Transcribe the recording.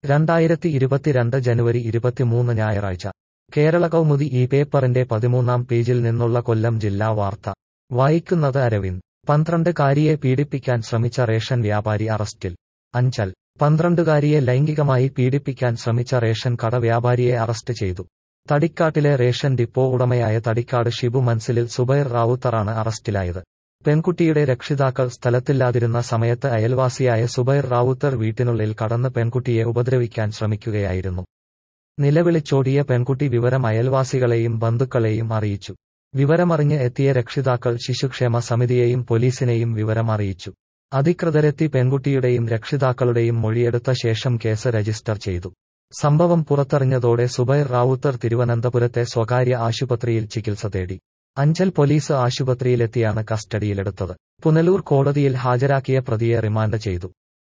രണ്ടായിരത്തി ഇരുപത്തിരണ്ട് ജനുവരി ഇരുപത്തിമൂന്ന് ഞായറാഴ്ച കേരള കൗമുദി ഈ പേപ്പറിന്റെ പതിമൂന്നാം പേജിൽ നിന്നുള്ള കൊല്ലം ജില്ലാ വാർത്ത വായിക്കുന്നത് അരവിന്ദ് പന്ത്രണ്ടുകാരിയെ പീഡിപ്പിക്കാൻ ശ്രമിച്ച റേഷൻ വ്യാപാരി അറസ്റ്റിൽ അഞ്ചൽ പന്ത്രണ്ടുകാരിയെ ലൈംഗികമായി പീഡിപ്പിക്കാൻ ശ്രമിച്ച റേഷൻ കട വ്യാപാരിയെ അറസ്റ്റ് ചെയ്തു തടിക്കാട്ടിലെ റേഷൻ ഡിപ്പോ ഉടമയായ തടിക്കാട് ഷിബു മൻസിലിൽ സുബൈർ റാവുത്തറാണ് അറസ്റ്റിലായത് പെൺകുട്ടിയുടെ രക്ഷിതാക്കൾ സ്ഥലത്തില്ലാതിരുന്ന സമയത്ത് അയൽവാസിയായ സുബൈർ റാവുത്തർ വീട്ടിനുള്ളിൽ കടന്ന് പെൺകുട്ടിയെ ഉപദ്രവിക്കാൻ ശ്രമിക്കുകയായിരുന്നു നിലവിളിച്ചോടിയ പെൺകുട്ടി വിവരം അയൽവാസികളെയും ബന്ധുക്കളെയും അറിയിച്ചു വിവരമറിഞ്ഞ് എത്തിയ രക്ഷിതാക്കൾ ശിശുക്ഷേമ സമിതിയെയും പോലീസിനെയും വിവരം അറിയിച്ചു അധികൃതരെത്തി പെൺകുട്ടിയുടെയും രക്ഷിതാക്കളുടെയും മൊഴിയെടുത്ത ശേഷം കേസ് രജിസ്റ്റർ ചെയ്തു സംഭവം പുറത്തറിഞ്ഞതോടെ സുബൈർ റാവുത്തർ തിരുവനന്തപുരത്തെ സ്വകാര്യ ആശുപത്രിയിൽ ചികിത്സ തേടി അഞ്ചൽ പോലീസ് ആശുപത്രിയിലെത്തിയാണ് കസ്റ്റഡിയിലെടുത്തത് പുനലൂർ കോടതിയിൽ ഹാജരാക്കിയ പ്രതിയെ റിമാൻഡ് ചെയ്തു